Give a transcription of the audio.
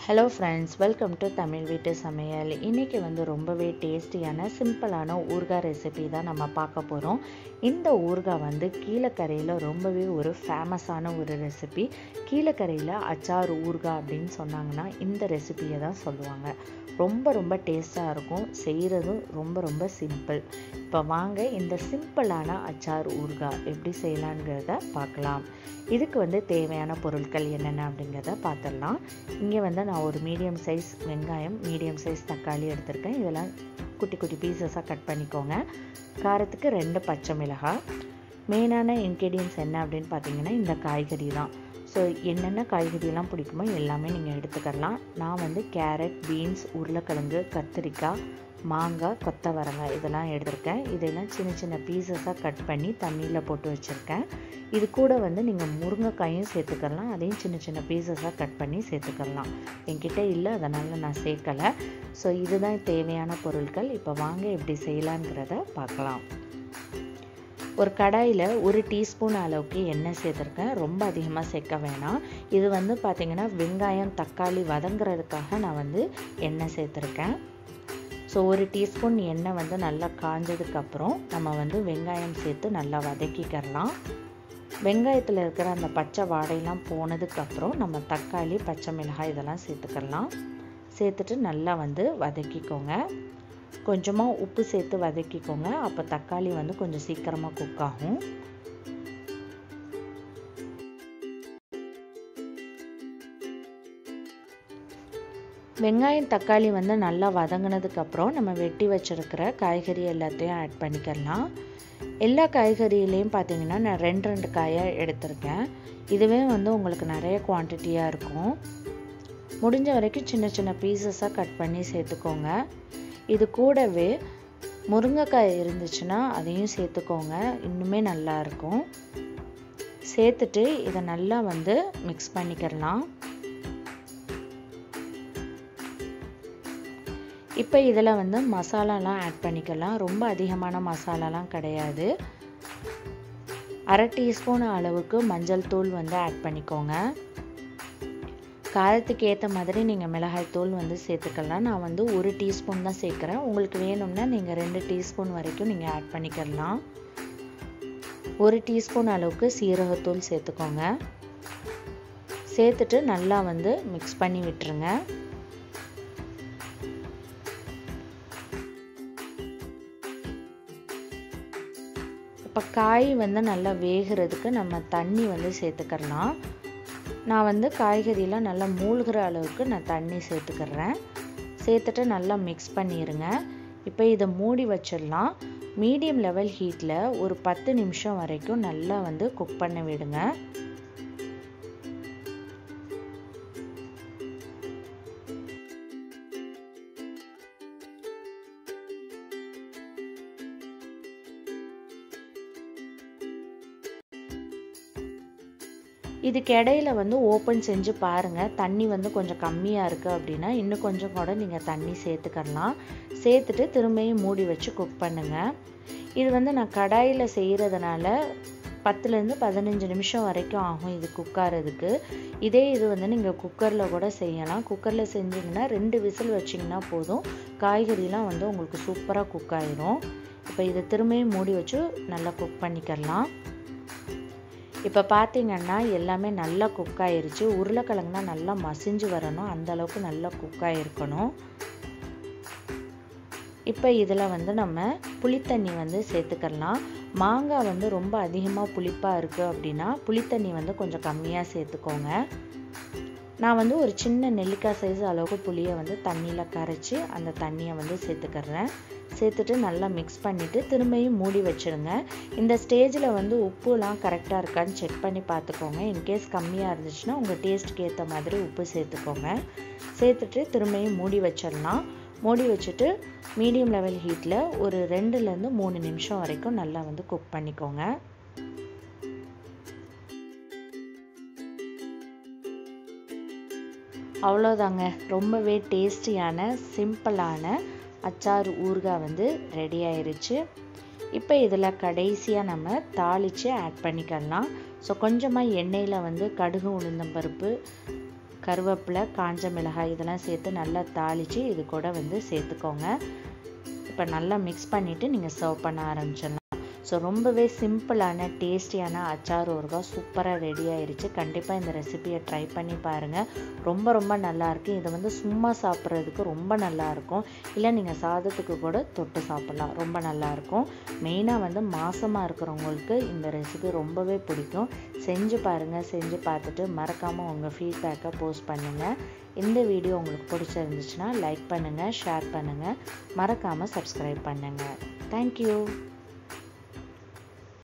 hello friends welcome to Tamil வீட்டு சமையல் இன்றைக்கி வந்து ரொம்பவே டேஸ்டியான சிம்பிளான ஊறுகாய் ரெசிபி தான் நம்ம பார்க்க போகிறோம் இந்த ஊறுகாய் வந்து கீழக்கரையில் ரொம்பவே ஒரு ஃபேமஸான ஒரு ரெசிபி கீழக்கரையில் அச்சார் ஊறுகாய் அப்படின்னு சொன்னாங்கன்னா இந்த ரெசிபியை தான் சொல்லுவாங்க ரொம்ப ரொம்ப டேஸ்ட்டாக இருக்கும் செய்கிறதும் ரொம்ப ரொம்ப சிம்பிள் இப்போ வாங்க இந்த சிம்பிளான அச்சார் ஊறுகாய் எப்படி செய்யலாங்கிறத பார்க்கலாம் இதுக்கு வந்து தேவையான பொருட்கள் என்னென்ன அப்படிங்கிறத பார்த்துடலாம் இங்கே வந்து நான் ஒரு மீடியம் சைஸ் வெங்காயம் மீடியம் சைஸ் தக்காளி எடுத்திருக்கேன் இதெல்லாம் குட்டி குட்டி பீசஸாக கட் பண்ணிக்கோங்க காரத்துக்கு ரெண்டு பச்சை மிளகாய் மெயினான இன்க்ரீடியன்ஸ் என்ன அப்படின்னு பார்த்தீங்கன்னா இந்த காய்கறி தான் ஸோ என்னென்ன காய்கறியெல்லாம் பிடிக்குமோ எல்லாமே நீங்கள் எடுத்துக்கலாம் நான் வந்து கேரட் பீன்ஸ் உருளைக்கிழங்கு கத்திரிக்காய் மாங்காய் கொத்தவரங்காய் இதெல்லாம் எடுத்திருக்கேன் இதெல்லாம் சின்ன சின்ன பீசஸாக கட் பண்ணி தண்ணியில் போட்டு வச்சுருக்கேன் இது கூட வந்து நீங்கள் முருங்கைக்காயும் சேர்த்துக்கலாம் அதையும் சின்ன சின்ன பீசஸாக கட் பண்ணி சேர்த்துக்கலாம் என்கிட்ட இல்லை அதனால் நான் சேர்க்கலை ஸோ இதுதான் தேவையான பொருட்கள் இப்போ வாங்க எப்படி செய்யலாங்கிறத பார்க்கலாம் ஒரு கடாயில் ஒரு டீஸ்பூன் அளவுக்கு எண்ணெய் சேர்த்துருக்கேன் ரொம்ப அதிகமாக சேர்க்க வேணாம் இது வந்து பார்த்திங்கன்னா வெங்காயம் தக்காளி வதங்குறதுக்காக நான் வந்து எண்ணெய் சேர்த்துருக்கேன் ஸோ ஒரு டீஸ்பூன் எண்ணெய் வந்து நல்லா காஞ்சதுக்கப்புறம் நம்ம வந்து வெங்காயம் சேர்த்து நல்லா வதக்கிக்கிறலாம் வெங்காயத்தில் இருக்கிற அந்த பச்சை வாடையெல்லாம் போனதுக்கப்புறம் நம்ம தக்காளி பச்சை மிளகாய் இதெல்லாம் சேர்த்துக்கலாம் சேர்த்துட்டு நல்லா வந்து வதக்கிக்கோங்க கொஞ்சமாக உப்பு சேர்த்து வதக்கிக்கோங்க அப்போ தக்காளி வந்து கொஞ்சம் சீக்கிரமாக குக் ஆகும் வெங்காயம் தக்காளி வந்து நல்லா வதங்கினதுக்கப்புறம் நம்ம வெட்டி வச்சுருக்கிற காய்கறி எல்லாத்தையும் ஆட் பண்ணிக்கலாம் எல்லா காய்கறியிலையும் பார்த்தீங்கன்னா நான் ரெண்டு ரெண்டு காயாக எடுத்திருக்கேன் இதுவே வந்து உங்களுக்கு நிறைய குவான்டிட்டியாக இருக்கும் முடிஞ்ச வரைக்கும் சின்ன சின்ன பீசஸாக கட் பண்ணி சேர்த்துக்கோங்க இது கூடவே முருங்கைக்காய் இருந்துச்சுன்னா அதையும் சேர்த்துக்கோங்க இன்னுமே நல்லாயிருக்கும் சேர்த்துட்டு இதை நல்லா வந்து மிக்ஸ் பண்ணிக்கிறலாம் இப்போ இதில் வந்து மசாலாலாம் ஆட் பண்ணிக்கலாம் ரொம்ப அதிகமான மசாலாலாம் கிடையாது அரை டீஸ்பூன் அளவுக்கு மஞ்சள் தூள் வந்து ஆட் பண்ணிக்கோங்க காரத்துக்கு ஏற்ற மாதிரி நீங்கள் மிளகாய் தூள் வந்து சேர்த்துக்கலாம் நான் வந்து ஒரு டீஸ்பூன் தான் சேர்க்குறேன் உங்களுக்கு வேணும்னா நீங்கள் ரெண்டு டீஸ்பூன் வரைக்கும் நீங்கள் ஆட் பண்ணிக்கலாம் ஒரு டீஸ்பூன் அளவுக்கு சீரகத்தூள் சேர்த்துக்கோங்க சேர்த்துட்டு நல்லா வந்து மிக்ஸ் பண்ணி விட்டுருங்க இப்போ காய் வந்து நல்லா வேகிறதுக்கு நம்ம தண்ணி வந்து சேர்த்துக்கலாம் நான் வந்து காய்கறியெலாம் நல்லா மூழ்கிற அளவுக்கு நான் தண்ணி சேர்த்துக்கிறேன் சேர்த்துட்டு நல்லா மிக்ஸ் பண்ணிடுங்க இப்போ இதை மூடி வச்சிடலாம் மீடியம் லெவல் ஹீட்டில் ஒரு பத்து நிமிஷம் வரைக்கும் நல்லா வந்து குக் பண்ண விடுங்க இதுக்கு இடையில வந்து ஓப்பன் செஞ்சு பாருங்கள் தண்ணி வந்து கொஞ்சம் கம்மியாக இருக்குது அப்படின்னா இன்னும் கொஞ்சம் கூட நீங்கள் தண்ணி சேர்த்துக்கலாம் சேர்த்துட்டு திரும்பியும் மூடி வச்சு குக் பண்ணுங்கள் இது வந்து நான் கடாயில் செய்கிறதுனால பத்துலேருந்து பதினஞ்சு நிமிஷம் வரைக்கும் ஆகும் இது குக் ஆகிறதுக்கு இதே இது வந்து நீங்கள் குக்கரில் கூட செய்யலாம் குக்கரில் செஞ்சிங்கன்னா ரெண்டு விசில் வச்சிங்கன்னா போதும் காய்கறிலாம் வந்து உங்களுக்கு சூப்பராக குக் ஆயிரும் இப்போ இதை திரும்பியும் மூடி வச்சு நல்லா குக் பண்ணிக்கலாம் இப்போ பார்த்தீங்கன்னா எல்லாமே நல்லா குக் ஆயிருச்சு உருளைக்கிழங்குனா நல்லா மசிஞ்சு வரணும் அந்த அளவுக்கு நல்லா குக் ஆகிருக்கணும் இப்போ இதில் வந்து நம்ம புளித்தண்ணி வந்து சேர்த்துக்கலாம் மாங்காய் வந்து ரொம்ப அதிகமாக புளிப்பாக இருக்குது அப்படின்னா புளித்தண்ணி வந்து கொஞ்சம் கம்மியாக சேர்த்துக்கோங்க நான் வந்து ஒரு சின்ன நெல்லிக்காய் சைஸ் அளவுக்கு புளியை வந்து தண்ணியில் கரைச்சி அந்த தண்ணியை வந்து சேர்த்துக்கிறேன் சேர்த்துட்டு நல்லா மிக்ஸ் பண்ணிவிட்டு திரும்பியும் மூடி வச்சுருங்க இந்த ஸ்டேஜில் வந்து உப்புலாம் கரெக்டாக இருக்கான்னு செக் பண்ணி பார்த்துக்கோங்க இன்கேஸ் கம்மியாக இருந்துச்சுன்னா உங்கள் டேஸ்ட்டுக்கு ஏற்ற மாதிரி உப்பு சேர்த்துக்கோங்க சேர்த்துட்டு திரும்பியும் மூடி வச்சிடலாம் மூடி வச்சுட்டு மீடியம் லெவல் ஹீட்டில் ஒரு ரெண்டுலேருந்து மூணு நிமிஷம் வரைக்கும் நல்லா வந்து குக் பண்ணிக்கோங்க அவ்வளோதாங்க ரொம்பவே டேஸ்டியான சிம்பிளான அச்சார் ஊறுகாய் வந்து ரெடி ஆயிருச்சு இப்போ இதில் கடைசியாக நம்ம தாளித்து ஆட் பண்ணிக்கலாம் ஸோ கொஞ்சமாக எண்ணெயில் வந்து கடுகு உளுந்தம்பருப்பு கருவேப்பிலை காஞ்ச மிளகாய் இதெல்லாம் சேர்த்து நல்லா தாளித்து இது கூட வந்து சேர்த்துக்கோங்க இப்போ நல்லா மிக்ஸ் பண்ணிவிட்டு நீங்கள் சர்வ் பண்ண ஆரம்பிச்சிடலாம் ஸோ ரொம்பவே சிம்பிளான டேஸ்டியான அச்சார் ஊறுகாய் சூப்பராக ரெடி ஆயிடுச்சு கண்டிப்பாக இந்த ரெசிபியை ட்ரை பண்ணி பாருங்கள் ரொம்ப ரொம்ப நல்லாயிருக்கு இதை வந்து சும்மா சாப்பிட்றதுக்கு ரொம்ப நல்லாயிருக்கும் இல்லை நீங்கள் சாதத்துக்கு கூட தொட்டு சாப்பிட்லாம் ரொம்ப நல்லாயிருக்கும் மெயினாக வந்து மாசமாக இருக்கிறவங்களுக்கு இந்த ரெசிபி ரொம்பவே பிடிக்கும் செஞ்சு பாருங்கள் செஞ்சு பார்த்துட்டு மறக்காமல் உங்கள் ஃபீட்பேக்கை போஸ்ட் பண்ணுங்கள் இந்த வீடியோ உங்களுக்கு பிடிச்சிருந்துச்சுன்னா லைக் பண்ணுங்கள் ஷேர் பண்ணுங்கள் மறக்காமல் சப்ஸ்கிரைப் பண்ணுங்கள் தேங்க்யூ